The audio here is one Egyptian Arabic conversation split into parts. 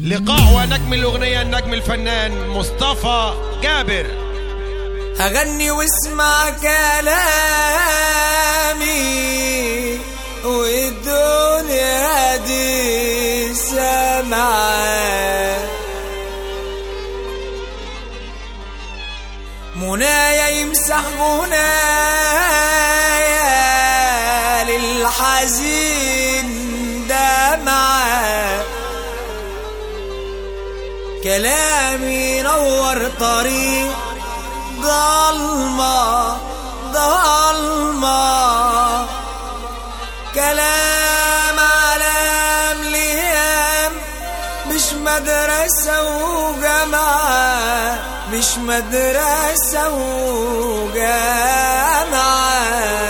لقاء ونجم الأغنية النجم الفنان مصطفى جابر هغني واسمع كلامي والدنيا دي سمعة منايا يمسح منايا للحزين دمعة كلامي نور طريق ضلمة ضلمة كلام علام ليام مش مدرسة وجامعة مش مدرسة وجامعة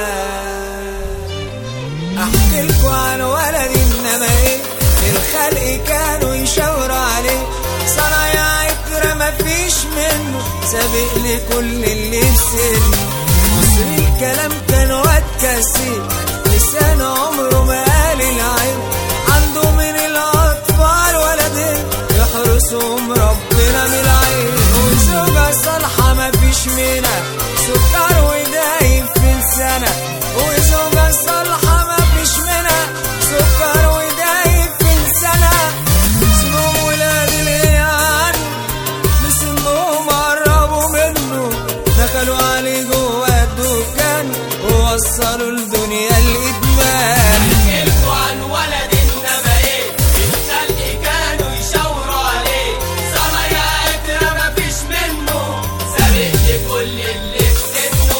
احكي لكم عن ولد انما ايه الخلق كانوا يشاوروا عليه صنايع اترمى فيش منه سابق لكل اللي في سنه مصري الكلام كان واد كثير لسان عمره ما قال العين عنده من الاطفال ولدين يحرسهم ربنا من العين وزوجة صالحة ما فيش منها سكر ودايم في السنة وزوجة صالحة ما فيش منها سكر ودايم في السنة اسمهم ولاد العيال باسمهم قربوا منه دخلوا عليه جوه الدكان ووصلوا الدنيا الإدمان يحكوا عن ولد انما ايه الخلق كانوا يشاوروا عليه صنايع اترمى فيش منه سابق لكل اللي في سنه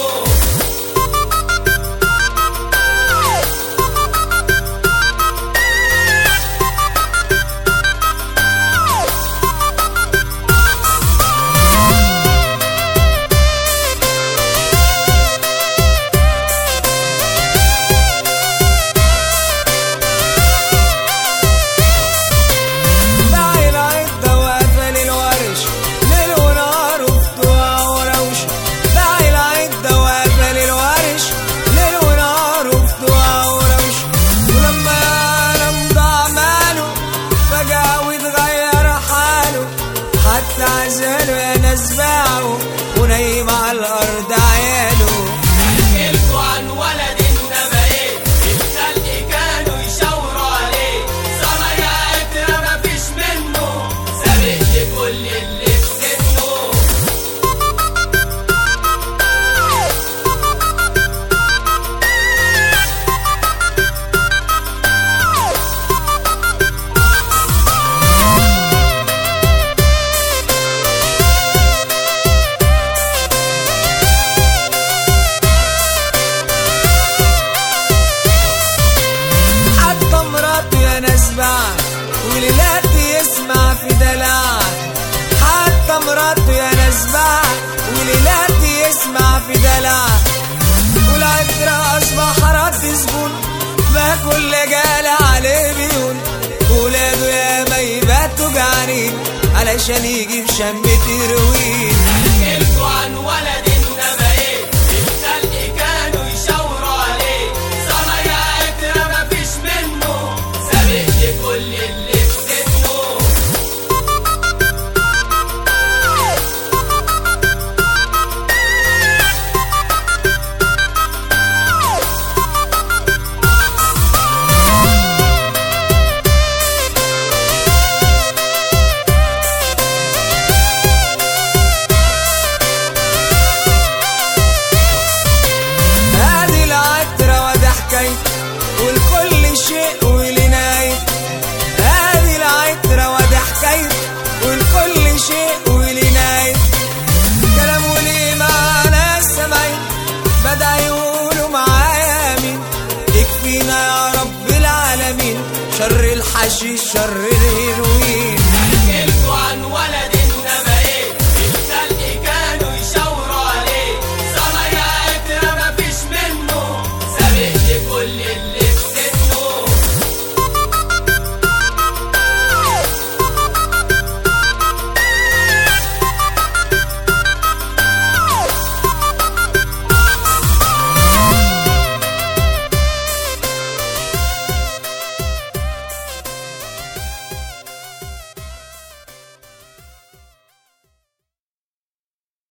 باعي العدة وقفل الورش ليل ونهار وفتوى وروش باعي العدة وقفل الورش ليل ونهار وفتوى وروش ولما يعلم ضاع ماله فجأة واتغير حاله حتى عزاله يا ناس باعه ونايم على الأرض عياله يحكوا عن ولد انما ايه الخلق كانوا يشاوروا عليه صنايع اترمى فيش منه سابق لكل اللي في سنه حتى مراته يا ناس باع وليلاتي يسمع في دلع حتى مراته يا ناس باع وليلاتي يسمع في دلع والعترة أصبح رد زبون بقى كل جال عليه بيقول ولاده يا ما يباتوا جعانين علشان يجيب شمة هيروين يحكوا عن ولد انما ايه الخلق كانوا يشاوروا عليه صنايع اترمى فيش منه سابق لكل اللي في سنه هذه العترة وده حكاية والكل شيء ولناية هذه العترة وده حكاية والكل شيء ولناية كلام ولي معنا السمعين بدأ يقولوا معايا مين يكفينا يا رب العالمين شر الحشيش شر الهيروين